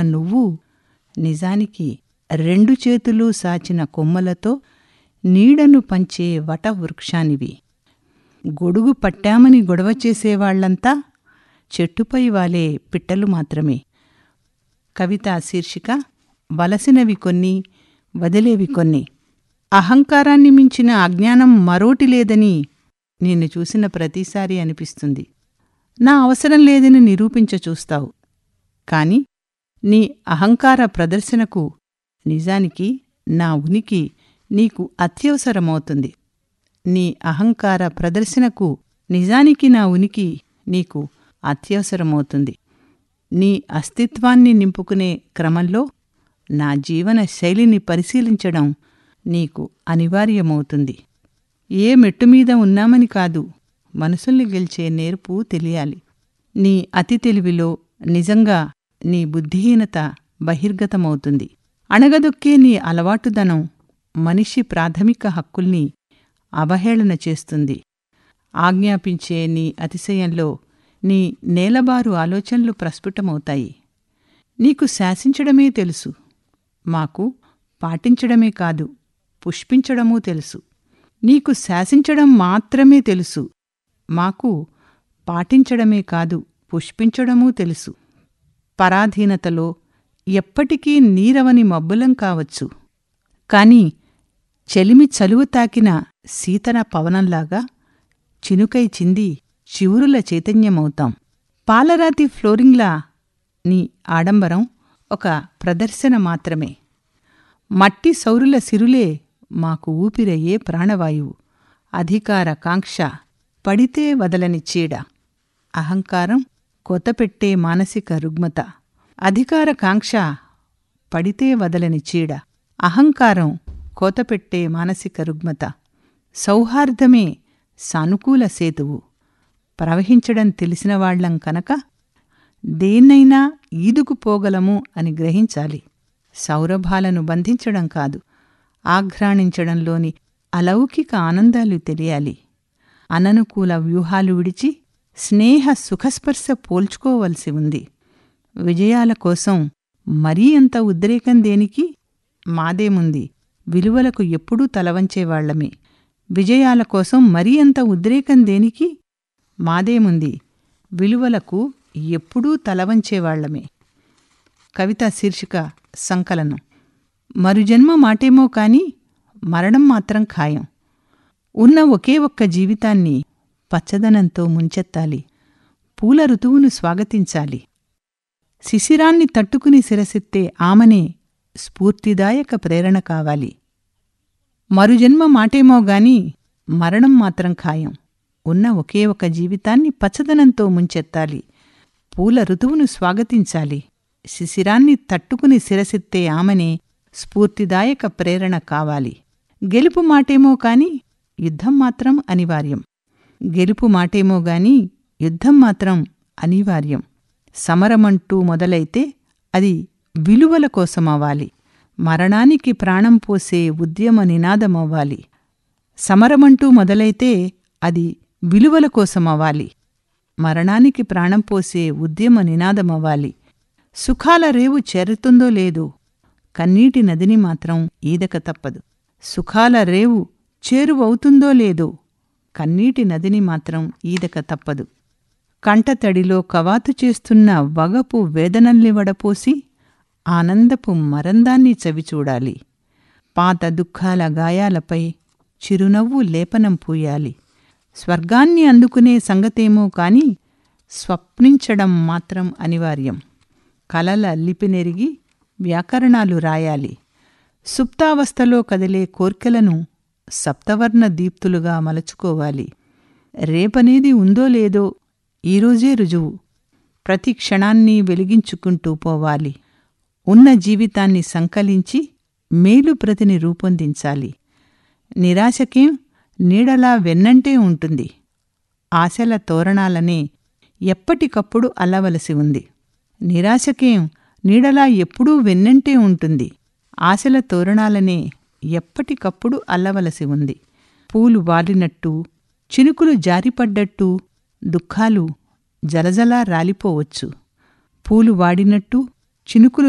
నువ్వు నిజానికి రెండు చేతులు సాచిన కొమ్మలతో నీడను పంచే వటవృక్షానివి గొడుగు పట్టామని గొడవ చేసేవాళ్లంతా చెట్టుపై వాలే పిట్టలు మాత్రమే కవిత శీర్షిక వలసినవి కొన్ని వదిలేవి కొన్ని అహంకారాన్ని మించిన అజ్ఞానం మరోటి లేదని నిన్ను చూసిన ప్రతిసారి అనిపిస్తుంది నా అవసరం లేదని నిరూపించ చూస్తావు కాని నీ అహంకార ప్రదర్శనకు నిజానికి నా ఉనికి నీకు అత్యవసరమవుతుంది నీ అహంకార ప్రదర్శనకు నిజానికి నా ఉనికి నీకు అత్యవసరమవుతుంది నీ అస్తిత్వాన్ని నింపుకునే క్రమంలో నా జీవన శైలిని పరిశీలించడం నీకు అనివార్యమవుతుంది ఏ మెట్టుమీద ఉన్నామని కాదు మనసుల్ని గెలిచే నేర్పు తెలియాలి నీ అతి తెలివిలో నిజంగా నీ బుద్ధిహీనత బహిర్గతమవుతుంది అణగదొక్కే నీ అలవాటుదనం మనిషి ప్రాథమిక హక్కుల్ని అవహేళన చేస్తుంది ఆజ్ఞాపించే నీ అతిశయంలో నీ నేలబారు ఆలోచనలు ప్రస్ఫుటమవుతాయి నీకు శాసించడమే తెలుసు మాకు పాటించడమే కాదు పుష్పించడమూ తెలుసు నీకు శాసించడం మాత్రమే తెలుసు మాకు పాటించడమే కాదు పుష్పించడమూ తెలుసు పరాధీనతలో ఎప్పటికీ నీరవని మబ్బులం కావచ్చు కాని చెలిమి చలువ తాకిన శీతన పవనంలాగా చినుకై చింది చివురుల చైతన్యమవుతాం పాలరాతి ఫ్లోరింగ్లా నీ ఆడంబరం ఒక ప్రదర్శన మాత్రమే మట్టి సౌరుల సిరులే మాకు ఊపిరయ్యే ప్రాణవాయువు అధికార కాంక్ష పడితే వదలని చీడ అహంకారం కొతపెట్టే మానసిక రుగ్మత అధికార కాంక్ష పడితే వదలని చీడ అహంకారం కోతపెట్టే మానసిక రుగ్మత సౌహార్దమే సానుకూల సేతువు ప్రవహించడం తెలిసిన వాళ్లం కనుక దేన్నైనా ఈదుకుపోగలము అని గ్రహించాలి సౌరభాలను బంధించడం కాదు ఆఘ్రాణించడంలోని అలౌకిక ఆనందాలు తెలియాలి అననుకూల వ్యూహాలు విడిచి స్నేహ సుఖస్పర్శ పోల్చుకోవలసి ఉంది విజయాల కోసం మరీ అంత ఉద్రేకం దేనికి మాదేముంది విలువలకు ఎప్పుడూ తలవంచేవాళ్లమే విజయాల కోసం మరీ అంత ఉద్రేకం దేనికి మాదేముంది విలువలకు ఎప్పుడూ తలవంచేవాళ్లమే కవిత శీర్షిక సంకలనం మరుజన్మ మాటేమో కాని మరణం మాత్రం ఖాయం ఉన్న ఒకే ఒక్క జీవితాన్ని పచ్చదనంతో ముంచెత్తాలి పూల ఋతువును స్వాగతించాలి శిశిరాన్ని తట్టుకుని శిరసెత్తే ఆమనే స్ఫూర్తిదాయక ప్రేరణ కావాలి మరుజన్మ మాటేమో గాని మరణం మాత్రం ఖాయం ఉన్న ఒకే ఒక జీవితాన్ని పచ్చదనంతో ముంచెత్తాలి పూల ఋతువును స్వాగతించాలి శిశిరాన్ని తట్టుకుని శిరసెత్తే ఆమెనే స్ఫూర్తిదాయక ప్రేరణ కావాలి గెలుపు మాటేమో కాని యుద్ధం మాత్రం అనివార్యం గెలుపు మాటేమో గాని యుద్ధం మాత్రం అనివార్యం సమరమంటూ మొదలైతే అది విలువల కోసమవ్వాలి మరణానికి ప్రాణం పోసే ఉద్యమ నినాదమవ్వాలి సమరమంటూ మొదలైతే అది విలువల కోసమవ్వాలి మరణానికి ప్రాణం పోసే ఉద్యమ నినాదమవ్వాలి సుఖాల రేవు చేరుతుందో లేదో కన్నీటి నదిని మాత్రం ఈదక తప్పదు సుఖాల రేవు చేరువవుతుందో లేదో కన్నీటి నదిని మాత్రం ఈదక తప్పదు కంటతడిలో కవాతు చేస్తున్న వగపు వేదనల్ని వడపోసి ఆనందపు మరందాన్ని చవిచూడాలి పాత దుఃఖాల గాయాలపై చిరునవ్వు లేపనం పూయాలి స్వర్గాన్ని అందుకునే సంగతేమో కాని స్వప్నించడం మాత్రం అనివార్యం కలల లిపినెరిగి వ్యాకరణాలు రాయాలి సుప్తావస్థలో కదిలే కోర్కెలను సప్తవర్ణ దీప్తులుగా మలచుకోవాలి రేపనేది ఉందో లేదో ఈరోజే రుజువు ప్రతి క్షణాన్ని వెలిగించుకుంటూ పోవాలి ఉన్న జీవితాన్ని సంకలించి మేలు ప్రతిని రూపొందించాలి నిరాశకేం నీడలా వెన్నంటే ఉంటుంది ఆశల తోరణాలనే ఎప్పటికప్పుడు అల్లవలసి ఉంది నిరాశకేం నీడలా ఎప్పుడూ వెన్నంటే ఉంటుంది ఆశల తోరణాలనే ఎప్పటికప్పుడు అల్లవలసి ఉంది పూలు వాలినట్టు చినుకులు జారిపడ్డట్టు దుఃఖాలు జలజలా రాలిపోవచ్చు పూలు వాడినట్టు చినుకులు